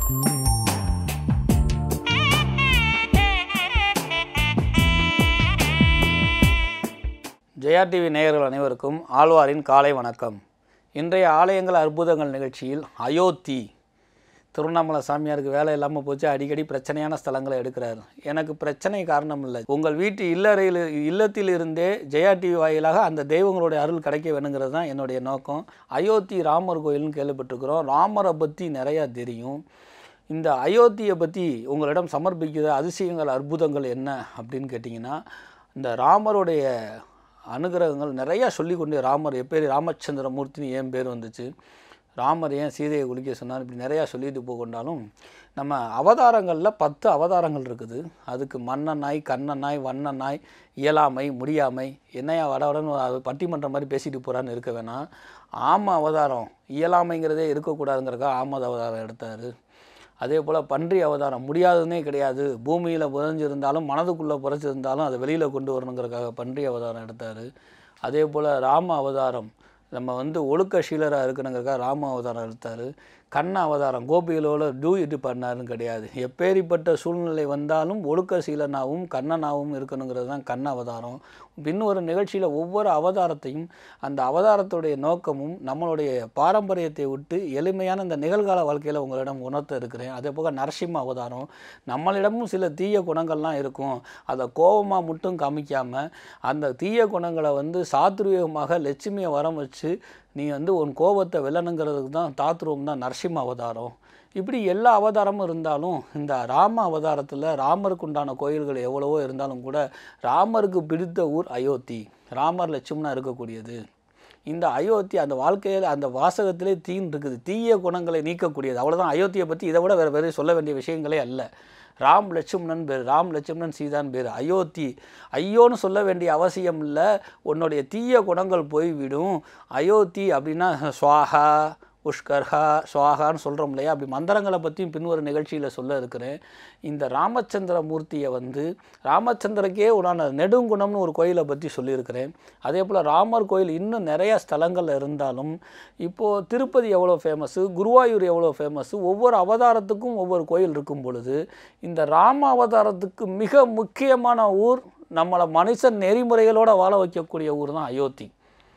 Jaya TV நேயர்கள் அனைவருக்கும் ஆழ்வாரின் காலை வணக்கம் இன்றைய ஆலயங்கள் அற்புதங்கள் நிகழ்ச்சியில் அயோத்தி திருவண்ணாமலை சாமியாருக்கு வேலை இல்லாமல் போச்சு அடிக்கடி பிரச்சனையான ஸ்தலங்களை எடுக்கிறார் எனக்கு பிரச்சனை காரணம் இல்லை உங்கள் வீட்டு இல்லறையில் இல்லத்தில் இருந்தே ஜெயா டிவி வாயிலாக அந்த தெய்வங்களுடைய அருள் கிடைக்க வேணுங்கிறது தான் என்னுடைய நோக்கம் அயோத்தி ராமர் கோயில்னு கேள்விப்பட்டிருக்கிறோம் ராமரை பற்றி நிறையா தெரியும் இந்த அயோத்தியை பற்றி உங்களிடம் சமர்ப்பிக்கிற அதிசயங்கள் அற்புதங்கள் என்ன அப்படின்னு கேட்டிங்கன்னா இந்த ராமருடைய அனுகிரகங்கள் நிறையா சொல்லிக்கொண்டே ராமர் எப்பேர் ராமச்சந்திரமூர்த்தின்னு ஏன் பேர் வந்துச்சு ராமர் ஏன் சீதையை குளிக்க சொன்னார் இப்படி நிறையா சொல்லிட்டு போகொண்டாலும் நம்ம அவதாரங்களில் பத்து அவதாரங்கள் இருக்குது அதுக்கு மன்னனாய் கண்ணனாய் வண்ணனாய் இயலாமை முடியாமை என்னையா வடவடன்னு அது பட்டிமன்றம் மாதிரி பேசிட்டு போகிறான்னு இருக்க வேணாம் ஆம அவதாரம் இயலாமைங்கிறதே இருக்கக்கூடாதுங்கிறக்கா ஆமத அவதாரம் எடுத்தார் அதே போல் பன்றி அவதாரம் முடியாதுன்னே கிடையாது பூமியில் புதஞ்சிருந்தாலும் மனதுக்குள்ளே புதைச்சிருந்தாலும் அதை வெளியில் கொண்டு வரணுங்கிறக்காக பன்றி அவதாரம் எடுத்தார் அதே போல் ராம அவதாரம் நம்ம வந்து ஒழுக்க சீலராக இருக்கணுங்கிறக்காக ராம அவதாரம் எடுத்தார் கண்ண அவதாரம் கோபிகளோட டூ இது பண்ணாருன்னு கிடையாது எப்பேரிப்பட்ட சூழ்நிலை வந்தாலும் ஒழுக்க சீலனாகவும் கண்ணனாகவும் இருக்கணுங்கிறது தான் கண்ண அவதாரம் பின் ஒரு நிகழ்ச்சியில் ஒவ்வொரு அவதாரத்தையும் அந்த அவதாரத்துடைய நோக்கமும் நம்மளுடைய பாரம்பரியத்தை விட்டு எளிமையான இந்த நிகழ்கால வாழ்க்கையில் உங்களிடம் உணர்த்த இருக்கிறேன் அதே போக நரசிம்ம அவதாரம் நம்மளிடமும் சில தீய குணங்கள்லாம் இருக்கும் அதை கோபமாக மட்டும் காமிக்காமல் அந்த தீய குணங்களை வந்து சாத்துரியமாக லட்சுமியை வரம் வச்சு நீ வந்து உன் கோபத்தை வெல்லணுங்கிறதுக்கு தான் தாத்ரூபம் தான் நரசிம்ம அவதாரம் இப்படி எல்லா அவதாரமும் இருந்தாலும் இந்த ராம அவதாரத்தில் ராமருக்கு உண்டான கோயில்கள் எவ்வளவோ இருந்தாலும் கூட ராமருக்கு பிடித்த ஊர் அயோத்தி ராமர் லட்சுமணா இருக்கக்கூடியது இந்த அயோத்தி அந்த வாழ்க்கையில் அந்த வாசகத்திலே தீன் இருக்குது தீய குணங்களை நீக்கக்கூடியது அவ்வளோதான் அயோத்தியை பற்றி இதை விட வேறு வேறு சொல்ல வேண்டிய விஷயங்களே அல்ல ராம் லட்சுமணன் பேர் ராம் லட்சுமணன் சீதான் பேர் அயோத்தி ஐயோன்னு சொல்ல வேண்டிய அவசியம் இல்லை உன்னுடைய தீய குணங்கள் போய்விடும் அயோத்தி அப்படின்னா சுவாகா புஷ்கர்ஹா சுவாகான்னு சொல்கிறோம் இல்லையா அப்படி மந்திரங்களை பற்றியும் பின்வரும் நிகழ்ச்சியில் சொல்ல இருக்கிறேன் இந்த ராமச்சந்திர மூர்த்தியை வந்து ராமச்சந்திரக்கே உடான நெடுங்குணம்னு ஒரு கோயிலை பற்றி சொல்லியிருக்கிறேன் அதே போல் ராமர் கோயில் இன்னும் நிறைய ஸ்தலங்கள் இருந்தாலும் இப்போது திருப்பதி எவ்வளோ ஃபேமஸ்ஸு குருவாயூர் எவ்வளோ ஃபேமஸ்ஸு ஒவ்வொரு அவதாரத்துக்கும் ஒவ்வொரு கோயில் இருக்கும் பொழுது இந்த ராம அவதாரத்துக்கு மிக முக்கியமான ஊர் நம்மளை மனுஷன் நெறிமுறைகளோடு வாழ வைக்கக்கூடிய ஊர் தான் அயோத்தி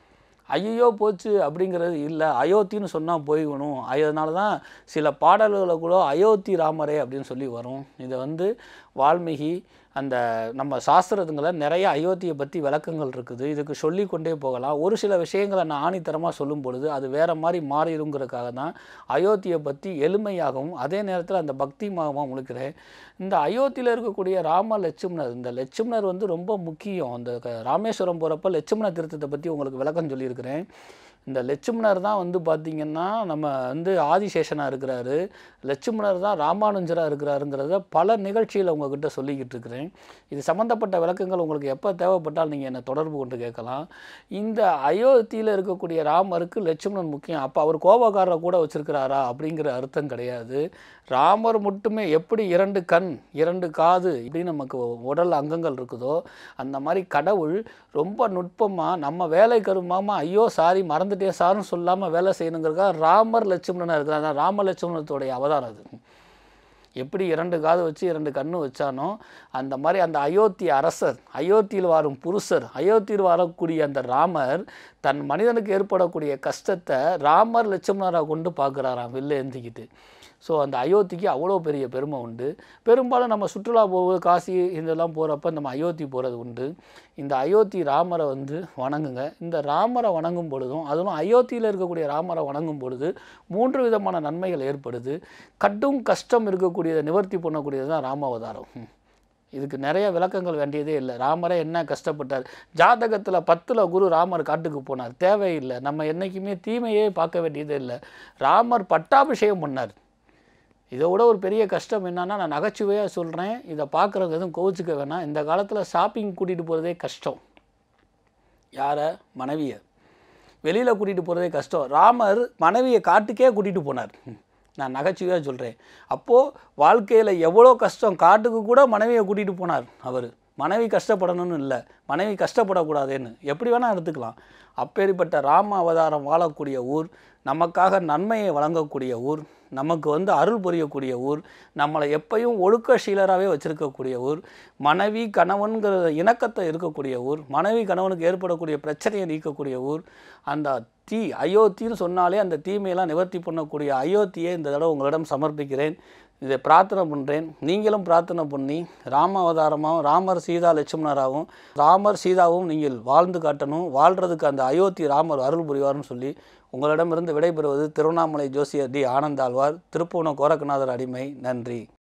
ஐயோ போச்சு அப்படிங்கிறது இல்லை அயோத்தின்னு சொன்னால் போய்க்கணும் அதனால தான் சில பாடல்களை கூட அயோத்தி ராமரே அப்படின்னு சொல்லி வரும் இதை வந்து வால்மீகி அந்த நம்ம சாஸ்திரத்துங்களை நிறைய அயோத்தியை பற்றி விளக்கங்கள் இருக்குது இதுக்கு சொல்லி கொண்டே போகலாம் ஒரு சில விஷயங்களை நான் ஆணித்தரமாக சொல்லும் பொழுது அது வேறு மாதிரி மாறிடுங்கிறதுக்காக தான் அயோத்தியை பற்றி எளிமையாகவும் அதே நேரத்தில் அந்த பக்திமாகவும் முழுக்கிறேன் இந்த அயோத்தியில் இருக்கக்கூடிய ராம லட்சுமணர் இந்த லட்சுமணர் வந்து ரொம்ப முக்கியம் அந்த க- ராமேஸ்வரம் போகிறப்ப லட்சுமண திருத்தத்தை பற்றி உங்களுக்கு விளக்கம் சொல்லியிருக்கிறேன் இந்த லட்சுமணர் தான் வந்து பார்த்திங்கன்னா நம்ம வந்து ஆதிசேஷனாக இருக்கிறாரு லட்சுமணர் தான் ராமானுஜராக இருக்கிறாருங்கிறத பல நிகழ்ச்சியில் உங்ககிட்ட சொல்லிக்கிட்டு இருக்கிறேன் இது சம்மந்தப்பட்ட விளக்கங்கள் உங்களுக்கு எப்போ தேவைப்பட்டால் நீங்கள் என்னை தொடர்பு கொண்டு கேட்கலாம் இந்த அயோத்தியில் இருக்கக்கூடிய ராமருக்கு லட்சுமணன் முக்கியம் அப்போ அவர் கோபக்காரரை கூட வச்சிருக்கிறாரா அப்படிங்கிற அர்த்தம் கிடையாது ராமர் மட்டுமே எப்படி இரண்டு கண் இரண்டு காது இப்படி நமக்கு உடல் அங்கங்கள் இருக்குதோ அந்த மாதிரி கடவுள் ரொம்ப நுட்பமாக நம்ம வேலை கருமாமா ஐயோ சாரி மறந்துட்டேன் சார்னு சொல்லாமல் வேலை செய்யணுங்கிறதுக்காக ராமர் லட்சுமணனாக இருக்கிறார் அதான் ராம லட்சுமணத்துடைய அவதாரம் அது எப்படி இரண்டு காது வச்சு இரண்டு கண்ணு வச்சானோ அந்த மாதிரி அந்த அயோத்தி அரசர் அயோத்தியில் வாரும் புருஷர் அயோத்தியில் வரக்கூடிய அந்த ராமர் தன் மனிதனுக்கு ஏற்படக்கூடிய கஷ்டத்தை ராமர் லட்சுமணராக கொண்டு பார்க்குறாராம் வெளில எழுந்திக்கிட்டு ஸோ அந்த அயோத்திக்கு அவ்வளோ பெரிய பெருமை உண்டு பெரும்பாலும் நம்ம சுற்றுலா போவது காசி இதெல்லாம் போகிறப்ப நம்ம அயோத்தி போகிறது உண்டு இந்த அயோத்தி ராமரை வந்து வணங்குங்க இந்த ராமரை வணங்கும் பொழுதும் அதுவும் அயோத்தியில் இருக்கக்கூடிய ராமரை வணங்கும் பொழுது மூன்று விதமான நன்மைகள் ஏற்படுது கட்டும் கஷ்டம் இருக்கக்கூடியதை நிவர்த்தி பண்ணக்கூடியது தான் ராமாவதாரம் ம். இதுக்கு நிறைய விளக்கங்கள் வேண்டியதே இல்லை ராமரே என்ன கஷ்டப்பட்டார் ஜாதகத்தில் பத்தில் குரு ராமர் காட்டுக்கு போனார் தேவையில்லை நம்ம என்றைக்குமே தீமையே பார்க்க வேண்டியதே இல்லை ராமர் பட்டாபிஷேகம் பண்ணார் இதை விட ஒரு பெரிய கஷ்டம் என்னன்னா நான் நகைச்சுவையாக சொல்கிறேன் இதை பார்க்குறவங்க எதுவும் கோவிச்சுக்க வேணாம் இந்த காலத்தில் ஷாப்பிங் கூட்டிகிட்டு போகிறதே கஷ்டம் யாரை மனைவியை வெளியில் கூட்டிகிட்டு போகிறதே கஷ்டம் ராமர் மனைவியை காட்டுக்கே கூட்டிகிட்டு போனார் நான் நகைச்சுவையாக சொல்கிறேன் அப்போது வாழ்க்கையில் எவ்வளோ கஷ்டம் காட்டுக்கு கூட மனைவியை கூட்டிகிட்டு போனார் அவர் மனைவி கஷ்டப்படணும்னு இல்லை மனைவி கஷ்டப்படக்கூடாதுன்னு எப்படி வேணால் எடுத்துக்கலாம் அப்பேற்பட்ட ராம அவதாரம் வாழக்கூடிய ஊர் நமக்காக நன்மையை வழங்கக்கூடிய ஊர் நமக்கு வந்து அருள் புரியக்கூடிய ஊர் நம்மளை எப்பயும் ஒழுக்கசீலராகவே வச்சுருக்கக்கூடிய ஊர் மனைவி கணவன்கிற இணக்கத்தை இருக்கக்கூடிய ஊர் மனைவி கணவனுக்கு ஏற்படக்கூடிய பிரச்சனையை நீக்கக்கூடிய ஊர் அந்த தீ அயோத்தின்னு சொன்னாலே அந்த தீமையெல்லாம் நிவர்த்தி பண்ணக்கூடிய அயோத்தியை இந்த தடவை உங்களிடம் சமர்ப்பிக்கிறேன் இதை பிரார்த்தனை பண்ணுறேன் நீங்களும் பிரார்த்தனை பண்ணி ராம அவதாரமாகவும் ராமர் சீதா லட்சுமணராகவும் ராமர் சீதாவும் நீங்கள் வாழ்ந்து காட்டணும் வாழ்கிறதுக்கு அந்த அயோத்தி ராமர் அருள் புரிவார்னு சொல்லி உங்களிடமிருந்து விடைபெறுவது திருவண்ணாமலை ஜோசியர் டி ஆனந்தாழ்வார் திருப்பூணம் கோரக்கநாதர் அடிமை நன்றி